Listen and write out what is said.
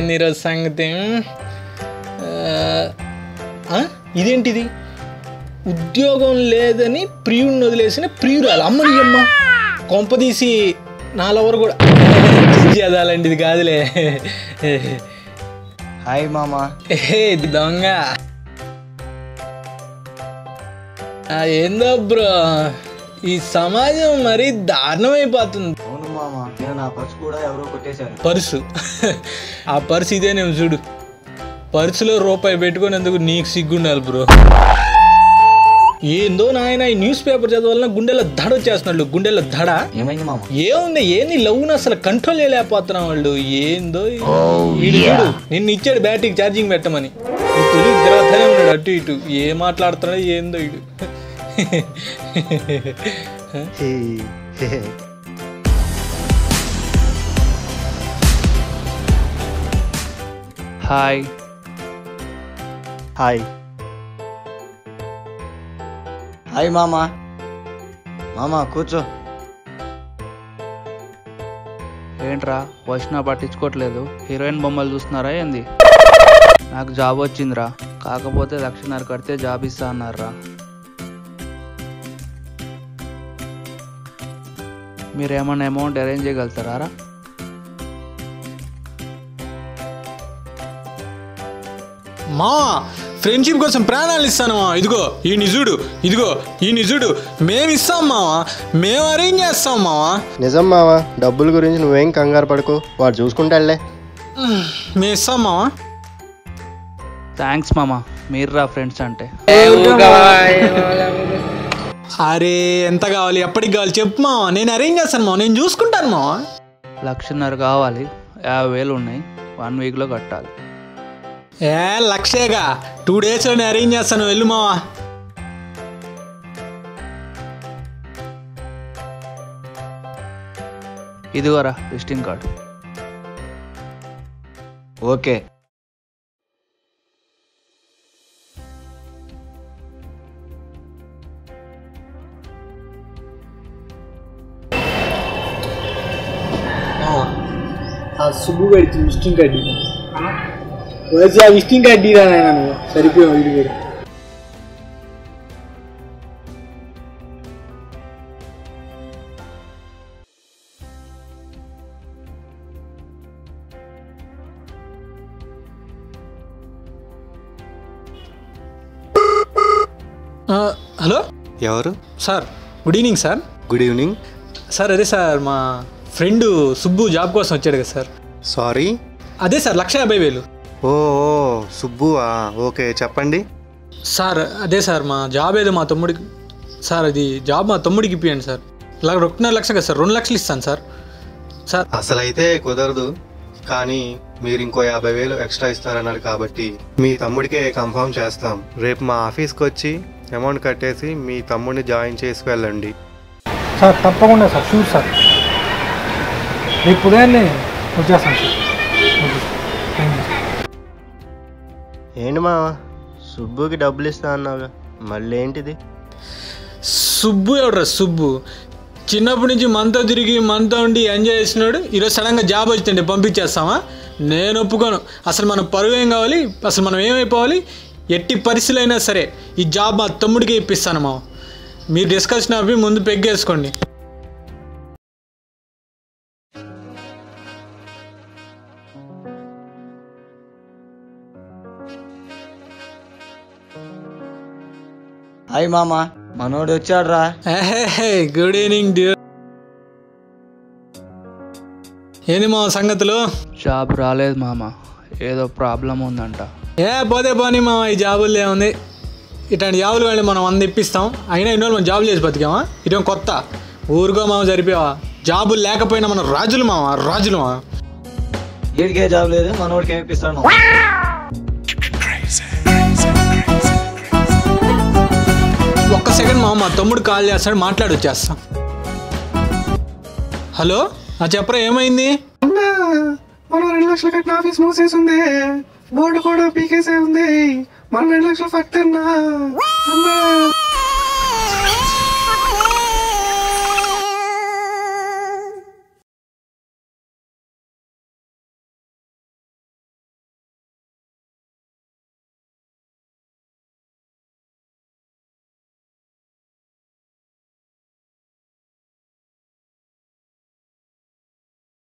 ఉంది ఈరోజు సంగతి ఆ, ఆ? ఇదేంటిది ఉద్యోగం లేదని ప్రియుడిని వదిలేసిన ప్రియురాలు అమ్మని అమ్మ కొంపదీసి నా లవర్ కూడా చదాలండి ఇది కాదులే హాయ్ మామా ఏ ఇది దొంగ ఆ, ఏందో బ్రో ఈ సమాజం మరీ దారుణమైపోతుంది అవును మామా నేను నా పర్స్ కూడా ఎవరో కొట్టేశారు పర్సు ఆ పర్సు ఇదేనేమో చూడు పర్సులో రూపాయి పెట్టుకునేందుకు నీకు సిగ్గుండాలి బ్రో ఏందో నాయన ఈ న్యూస్ పేపర్ చదవాలన్నా గుండెల దడ వచ్చేస్తున్నాడు గుండెల దడ ఏమైంది మామ ఏముంది ఏంది లవ్ను అసలు కంట్రోల్ చేయలేకపోతున్నాం వాళ్ళు ఏందో వీడు చూడు నిన్ను ఇచ్చాడు బ్యాటరీకి ఛార్జింగ్ పెట్టమని ఇప్పుడు తిరుగుతూనే ఉన్నాడు అటు ఇటు ఏం మాట్లాడుతున్నాడో ఏందో ఇడు హాయ్ హాయ్ హాయ్ మామా మామా కూర్చో ఏంట్రా వచ్చినా పట్టించుకోవట్లేదు హీరోయిన్ బొమ్మలు చూస్తున్నారా ఏంది నాకు జాబ్ వచ్చిందిరా కాకపోతే లక్షన్నర కడితే జాబ్ ఇస్తా అన్నారా మీరేమన్నా అమౌంట్ అరేంజ్ చేయగలుగుతారా రా? మా ఫ్రెండ్షిప్ కోసం ప్రాణాలు ఇస్తాను మా ఇదిగో ఈ నిజుడు ఇదిగో ఈ నిజుడు మేము ఇస్తాం మావా మేము అరేంజ్ చేస్తాం మావా నిజం మావా డబ్బుల గురించి నువ్వేం కంగారు పడకు వాడు చూసుకుంటాడులే మేము ఇస్తాం మావా థ్యాంక్స్ మామ మీరు రా ఫ్రెండ్స్ అంటే అరే ఎంత కావాలి ఎప్పటికి కావాలి చెప్పు మావా నేను అరేంజ్ చేస్తాను మావా నేను చూసుకుంటాను మావా లక్షన్నర కావాలి యాభై వేలు ఉన్నాయి వన్ వీక్లో కట్టాలి ఏ లక్షేగా టూ డేస్లో నేను అరేంజ్ చేస్తాను వెళ్ళు మావా ఇదిగోరా విజిటింగ్ కార్డు ఓకే ఆ సుబ్బు గడిచి విజిటింగ్ కార్డు వచ్చి ఆ విజిటింగ్ కార్డు ఇరా నాయన నువ్వు సరిపోయావు వీడు కూడా హలో ఎవరు sir good evening sir good evening sir అదే సార్ మా ఫ్రెండ్ సుబ్బు జాబ్ కోసం వచ్చాడు కదా సార్ సారీ అదే సార్ లక్ష యాభై వేలు ఓ ఓ, సుబ్బువా ఓకే చెప్పండి సార్ అదే సార్ మా జాబ్ ఏదో మా తమ్ముడికి సార్ అది జాబ్ మా తమ్ముడికి ఇప్పియండి సార్ ఇలా ఒకటిన్నర లక్ష కదా సార్ రెండు లక్షలు ఇస్తాను సార్ సార్ అసలైతే కుదరదు కానీ మీరు ఇంకో యాభై వేలు ఎక్స్ట్రా ఇస్తారన్నారు కాబట్టి మీ తమ్ముడికే కన్ఫర్మ్ చేస్తాం రేపు మా ఆఫీస్కి వచ్చి అమౌంట్ కట్టేసి మీ తమ్ముడిని జాయిన్ చేసి వెళ్ళండి సార్ తప్పకుండా సార్ షూర్ సార్ రేపు ఉదయాన్నే వచ్చేస్తాను సార్ ఓకే థ్యాంక్ యూ ఏంటి మావా సుబ్బుకి డబ్బులు ఇస్తా అన్నావుగా మళ్ళీ ఏంటిది సుబ్బు ఎవడ్రా సుబ్బు చిన్నప్పటి నుంచి మనతో తిరిగి మనతో ఉండి ఎంజాయ్ చేసినాడు ఈరోజు సడన్గా జాబ్ వచ్చిందండి పంపించేస్తామా నేను ఒప్పుకోను అసలు మనం పరువు ఏం కావాలి అసలు మనం ఏమైపోవాలి ఎట్టి పరిస్థితులు అయినా సరే ఈ జాబ్ మా తమ్ముడికి ఇప్పిస్తాను మా మీరు డిస్కషన్ అవి ముందు పెగ్గేసుకోండి హాయ్ మామా మనోడు వచ్చాడు రా గుడ్ ఈవినింగ్ డ్యూ ఏంది మా సంగతులు జాబ్ రాలేదు మామ ఏదో ప్రాబ్లం ఉందంట ఏ పోతే పోనీ మా ఈ జాబులు ఏముంది ఇట్లాంటి జాబులు వెళ్ళి మనం వంద ఇప్పిస్తాం అయినా ఇన్ని రోజులు మనం జాబులు చేసి బతికామా ఇటం కొత్త ఊరుకో మామ సరిపోయావా జాబులు లేకపోయినా మనం రాజులు మామ రాజులు మామ వీడికే జాబ్ లేదు మనోడికి ఏమి ఇప్పిస్తాడు మామ ఒక్క సెకండ్ మామ మా తమ్ముడు కాల్ చేస్తాడు మాట్లాడి వచ్చేస్తాం హలో ఆ చెప్పరా ఏమైంది మనం రెండు లక్షలు కట్టిన ఆఫీస్ మూసేసింది బోర్డు కూడా పీకేసే ఉంది మనం రెండు లక్షలు ఫక్తన్నా అన్నా